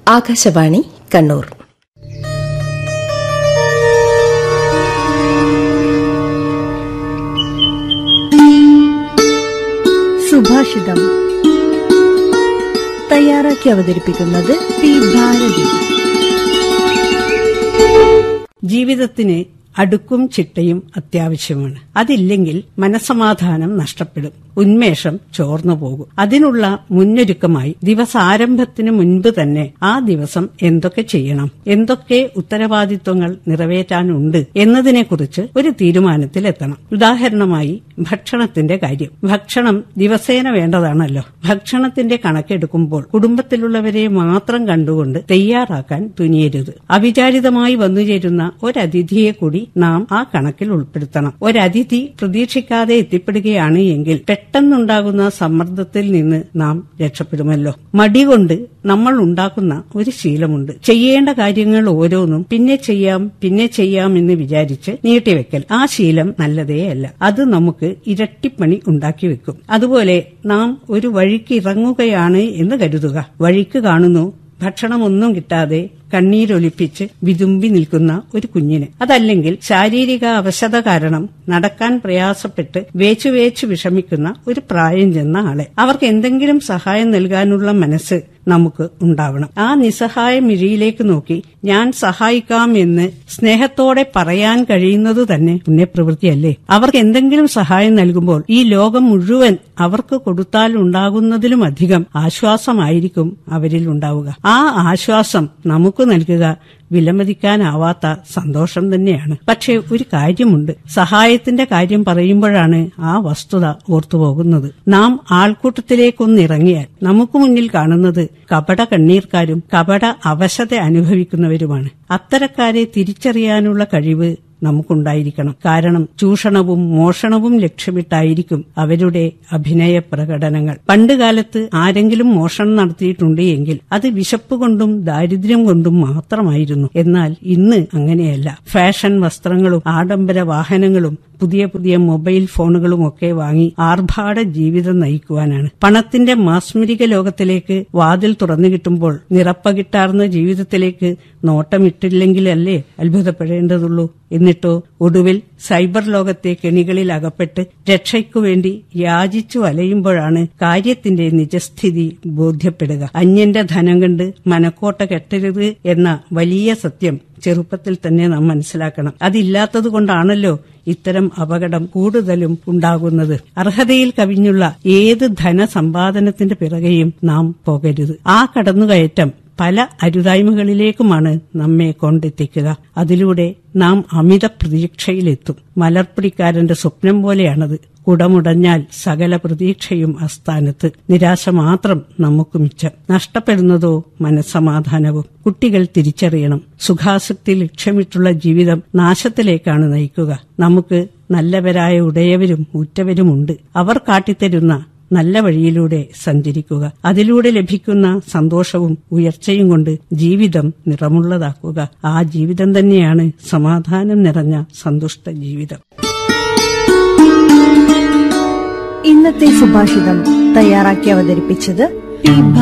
ആകാശവാണി കണ്ണൂർ സുഭാഷിതം തയ്യാറാക്കി അവതരിപ്പിക്കുന്നത് പി ഭാരതി ജീവിതത്തിന് അടുക്കും ചിട്ടയും അത്യാവശ്യമാണ് അതില്ലെങ്കിൽ മനസമാധാനം നഷ്ടപ്പെടും ഉന്മേഷം ചോർന്നു പോകും അതിനുള്ള മുന്നൊരുക്കമായി ദിവസാരംഭത്തിന് മുൻപ് തന്നെ ആ ദിവസം എന്തൊക്കെ ചെയ്യണം എന്തൊക്കെ ഉത്തരവാദിത്വങ്ങൾ നിറവേറ്റാനുണ്ട് എന്നതിനെക്കുറിച്ച് ഒരു തീരുമാനത്തിലെത്തണം ഉദാഹരണമായി ഭക്ഷണത്തിന്റെ കാര്യം ഭക്ഷണം ദിവസേന വേണ്ടതാണല്ലോ ഭക്ഷണത്തിന്റെ കണക്കെടുക്കുമ്പോൾ കുടുംബത്തിലുള്ളവരെ മാത്രം കണ്ടുകൊണ്ട് തയ്യാറാക്കാൻ തുനിയരുത് അവിചാരിതമായി വന്നുചേരുന്ന ഒരതിഥിയെ കൂടി നാം ആ കണക്കിൽ ഉൾപ്പെടുത്തണം ഒരതിഥി പ്രതീക്ഷിക്കാതെ എത്തിപ്പെടുകയാണ് എങ്കിൽ പെട്ടെന്നുണ്ടാകുന്ന സമ്മർദ്ദത്തിൽ നിന്ന് നാം രക്ഷപ്പെടുമല്ലോ മടി കൊണ്ട് നമ്മൾ ഉണ്ടാക്കുന്ന ഒരു ശീലമുണ്ട് ചെയ്യേണ്ട കാര്യങ്ങൾ ഓരോന്നും പിന്നെ ചെയ്യാം പിന്നെ ചെയ്യാം എന്ന് വിചാരിച്ച് നീട്ടിവെക്കൽ ആ ശീലം നല്ലതേയല്ല അത് നമുക്ക് ഇരട്ടിപ്പണി ഉണ്ടാക്കി വെക്കും അതുപോലെ നാം ഒരു വഴിക്ക് ഇറങ്ങുകയാണ് എന്ന് കരുതുക വഴിക്ക് കാണുന്നു ഭക്ഷണമൊന്നും കിട്ടാതെ കണ്ണീരൊലിപ്പിച്ച് വിതുമ്പി നിൽക്കുന്ന ഒരു കുഞ്ഞിന് അതല്ലെങ്കിൽ ശാരീരിക അവശത കാരണം നടക്കാൻ പ്രയാസപ്പെട്ട് വേച്ചു വേച്ചു വിഷമിക്കുന്ന ഒരു പ്രായം ചെന്ന ആളെ അവർക്ക് എന്തെങ്കിലും സഹായം നൽകാനുള്ള മനസ്സ് നമുക്ക് ഉണ്ടാവണം ആ നിസ്സഹായ മിഴിയിലേക്ക് നോക്കി ഞാൻ സഹായിക്കാം എന്ന് സ്നേഹത്തോടെ പറയാൻ കഴിയുന്നത് തന്നെ പുണ്യപ്രവൃത്തിയല്ലേ അവർക്ക് എന്തെങ്കിലും സഹായം നൽകുമ്പോൾ ഈ ലോകം മുഴുവൻ അവർക്ക് കൊടുത്താൽ ഉണ്ടാകുന്നതിലും അധികം ആശ്വാസമായിരിക്കും അവരിൽ ഉണ്ടാവുക ആ ആശ്വാസം നമുക്ക് നൽകുക വിലമതിക്കാനാവാത്ത സന്തോഷം തന്നെയാണ് പക്ഷേ ഒരു കാര്യമുണ്ട് സഹായത്തിന്റെ കാര്യം പറയുമ്പോഴാണ് ആ വസ്തുത ഓർത്തുപോകുന്നത് നാം ആൾക്കൂട്ടത്തിലേക്കൊന്നിറങ്ങിയാൽ നമുക്ക് മുന്നിൽ കാണുന്നത് കപട കണ്ണീർക്കാരും കപട അവശത അനുഭവിക്കുന്നവരുമാണ് അത്തരക്കാരെ തിരിച്ചറിയാനുള്ള കഴിവ് നമുക്കുണ്ടായിരിക്കണം കാരണം ചൂഷണവും മോഷണവും ലക്ഷ്യമിട്ടായിരിക്കും അവരുടെ അഭിനയ പ്രകടനങ്ങൾ പണ്ടുകാലത്ത് ആരെങ്കിലും മോഷണം നടത്തിയിട്ടുണ്ട് എങ്കിൽ അത് വിശപ്പ് കൊണ്ടും ദാരിദ്ര്യം കൊണ്ടും മാത്രമായിരുന്നു എന്നാൽ ഇന്ന് അങ്ങനെയല്ല ഫാഷൻ വസ്ത്രങ്ങളും ആഡംബര വാഹനങ്ങളും പുതിയ പുതിയ മൊബൈൽ ഫോണുകളും ഒക്കെ വാങ്ങി ആർഭാട ജീവിതം നയിക്കുവാനാണ് പണത്തിന്റെ മാസ്മരിക ലോകത്തിലേക്ക് വാതിൽ തുറന്നു കിട്ടുമ്പോൾ നിറപ്പകിട്ടാർന്ന ജീവിതത്തിലേക്ക് നോട്ടമിട്ടില്ലെങ്കിലല്ലേ അത്ഭുതപ്പെടേണ്ടതുള്ളൂ എന്നിട്ടോ ഒടുവിൽ സൈബർ ലോകത്തെ കെണികളിൽ അകപ്പെട്ട് രക്ഷയ്ക്കു വേണ്ടി യാചിച്ചു അലയുമ്പോഴാണ് കാര്യത്തിന്റെ നിജസ്ഥിതി ബോധ്യപ്പെടുക അന്യന്റെ ധനം കണ്ട് മനക്കോട്ട കെട്ടരുത് എന്ന വലിയ സത്യം ചെറുപ്പത്തിൽ തന്നെ നാം മനസ്സിലാക്കണം അതില്ലാത്തത് കൊണ്ടാണല്ലോ ഇത്തരം അപകടം കൂടുതലും ഉണ്ടാകുന്നത് അർഹതയിൽ കവിഞ്ഞുള്ള ഏത് ധനസമ്പാദനത്തിന്റെ പിറകെയും നാം പോകരുത് ആ കടന്നുകയറ്റം പല അരുതായ്മകളിലേക്കുമാണ് നമ്മെ കൊണ്ടെത്തിക്കുക അതിലൂടെ നാം അമിത പ്രതീക്ഷയിലെത്തും മലർപ്പിടിക്കാരന്റെ സ്വപ്നം പോലെയാണത് കുടമുടഞ്ഞാൽ സകല പ്രതീക്ഷയും അസ്ഥാനത്ത് നിരാശ മാത്രം നമുക്ക് മിച്ചം നഷ്ടപ്പെടുന്നതോ മനസ്സമാധാനവും കുട്ടികൾ തിരിച്ചറിയണം സുഖാസക്തി ലക്ഷ്യമിട്ടുള്ള ജീവിതം നാശത്തിലേക്കാണ് നയിക്കുക നമുക്ക് നല്ലവരായ ഉടയവരും ഉറ്റവരുമുണ്ട് അവർ കാട്ടിത്തരുന്ന നല്ല വഴിയിലൂടെ സഞ്ചരിക്കുക അതിലൂടെ ലഭിക്കുന്ന സന്തോഷവും ഉയർച്ചയും കൊണ്ട് ജീവിതം നിറമുള്ളതാക്കുക ആ ജീവിതം തന്നെയാണ് സമാധാനം നിറഞ്ഞ സന്തുഷ്ട ജീവിതം ഇന്നത്തെ സുഭാഷിതം തയ്യാറാക്കി അവതരിപ്പിച്ചത് പി